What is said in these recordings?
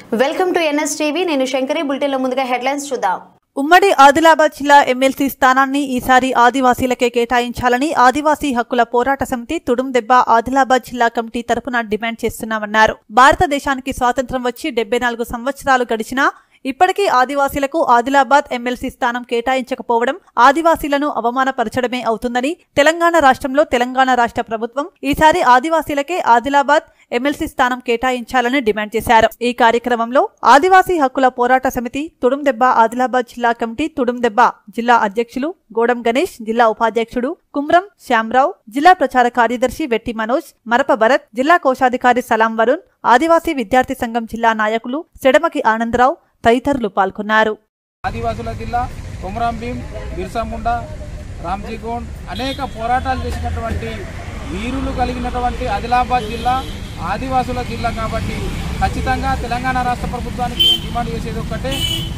welcome to NS TV నేను శంకరి బులెటిన్లో ముందుగా హెడ్లైన్స్ చూద్దాం ఉమ్మడి ఆదిలాబాద్ జిల్లా ఎమ్మెల్సీ స్థానాన్ని ఈసారి ఆదివాసీలకే కేటాయించాలని ఆదివాసీ హక్కుల పోరాట సమితి తుడుం దెబ్బ ఆదిలాబాద్ జిల్లా కమిటీ తరపున డిమాండ్ చేస్తున్నామన్నారు భారతదేశానికి స్వాతంత్ర్యం వచ్చి డెబ్బై నాలుగు సంవత్సరాలు గడిచినా ఇప్పటికీ ఆదివాసీలకు ఆదిలాబాద్ ఎమ్మెల్సీ స్థానం కేటాయించకపోవడం ఆదివాసీలను అవమానపరచడమే అవుతుందని తెలంగాణ రాష్ట్రంలో తెలంగాణ రాష్ట్ర ప్రభుత్వం ఈసారి ఆదివాసీలకే ఆదిలాబాద్ ఎమ్మెల్సీ స్థానం కేటాయించాలని డిమాండ్ చేశారు ఈ కార్యక్రమంలో ఆదివాసీ హక్కుల పోరాట సమితి తుడుం దెబ్బ ఆదిలాబాద్ జిల్లా కమిటీ తుడుం దెబ్బ జిల్లా అధ్యక్షులు గోడం గణేష్ జిల్లా ఉపాధ్యక్షుడు కుమ్రం శ్యామరావు జిల్లా ప్రచార కార్యదర్శి వెట్టి మనోజ్ మరప భరత్ జిల్లా కోశాధికారి సలాం వరుణ్ ఆదివాసీ విద్యార్థి సంఘం జిల్లా నాయకులు సెడమకి ఆనందరావు తదితరులు పాల్గొన్నారు ఆదివాసుల జిల్లా కొమరం భీం బిర్సా ముండా రామ్జీ గోండ్ అనేక పోరాటాలు చేసినటువంటి వీరులు కలిగినటువంటి ఆదిలాబాద్ జిల్లా ఆదివాసుల జిల్లా కాబట్టి ఖచ్చితంగా తెలంగాణ రాష్ట్ర ప్రభుత్వానికి డిమాండ్ చేసేది ఒక్కటే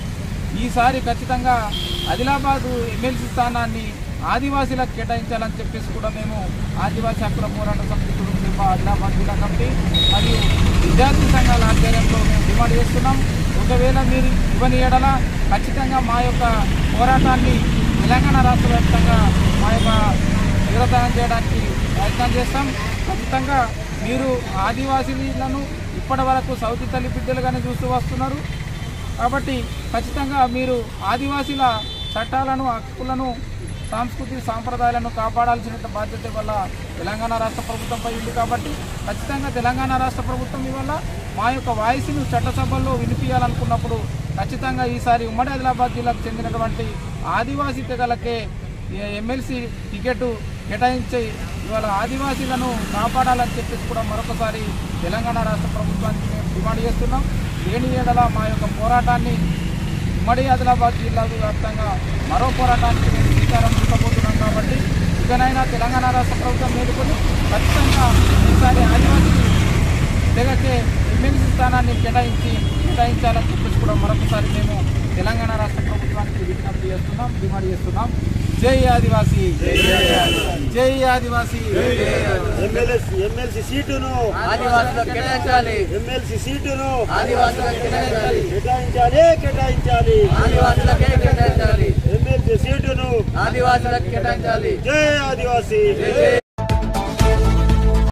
ఈసారి ఖచ్చితంగా ఆదిలాబాద్ ఎమ్మెల్సీ స్థానాన్ని ఆదివాసీలకు కేటాయించాలని చెప్పేసి కూడా మేము ఆదివాసీ హక్కుల పోరాట సమితి కుటుంబ ఆదిలాబాద్ జిల్లా కమిటీ మరియు విద్యార్థి సంఘాల ఆధ్వర్యంలో మేము డిమాండ్ చేస్తున్నాం ఒకవేళ మీరు ఇవ్వని ఎడల ఖచ్చితంగా మా యొక్క పోరాటాన్ని తెలంగాణ రాష్ట్ర వ్యాప్తంగా మా యొక్క నిరసన చేయడానికి ప్రయత్నం చేస్తాం ఖచ్చితంగా మీరు ఆదివాసీలను ఇప్పటి వరకు సౌతి తల్లి బిడ్డలుగానే చూస్తూ వస్తున్నారు కాబట్టి ఖచ్చితంగా మీరు ఆదివాసీల చట్టాలను హక్కులను సాంస్కృతిక సాంప్రదాయాలను కాపాడాల్సిన బాధ్యత వల్ల తెలంగాణ రాష్ట్ర ప్రభుత్వంపై ఉంది కాబట్టి ఖచ్చితంగా తెలంగాణ రాష్ట్ర ప్రభుత్వం ఇవల్ల మా యొక్క వాయిస్ను చట్టసభల్లో వినిపించాలనుకున్నప్పుడు ఖచ్చితంగా ఈసారి ఉమ్మడి ఆదిలాబాద్ జిల్లాకు చెందినటువంటి ఆదివాసీ తెగలకే ఎమ్మెల్సీ టికెట్ కేటాయించి ఇవాళ ఆదివాసీలను కాపాడాలని చెప్పేసి కూడా మరొకసారి తెలంగాణ రాష్ట్ర ప్రభుత్వానికి మేము డిమాండ్ చేస్తున్నాం లేని ఏడల మా యొక్క పోరాటాన్ని ఉమ్మడి ఆదిలాబాద్ జిల్లా వ్యాప్తంగా మరో పోరాటానికి మేము శ్రీకారం చుట్టబోతున్నాం కాబట్టి ఇకనైనా తెలంగాణ రాష్ట్ర ప్రభుత్వం మేలుకొని ఖచ్చితంగా ఈసారి ఆదివాసీ తెగకే ఎమ్మెల్సీ స్థానాన్ని కేటాయించి కేటాయించాలని చెప్పేసి కూడా మరొకసారి మేము తెలంగాణ రాష్ట్ర ప్రభుత్వానికి విజ్ఞప్తి చేస్తున్నాం డిమాండ్ చేస్తున్నాం జై ఆదివాసీ జై ఆదివాసీ ఎమ్మెల్సీ ఎమ్మెల్సీ సీటును ఆదివాసులకు కేటాయించాలి ఎమ్మెల్సీ సీటును ఆదివాసులకు కేటాయించాలి కేటాయించాలి కేటాయించాలి ఆదివాసులకే కేటాయించాలి ఎమ్మెల్సీ సీటును ఆదివాసులకు కేటాయించాలి జై ఆదివాసీ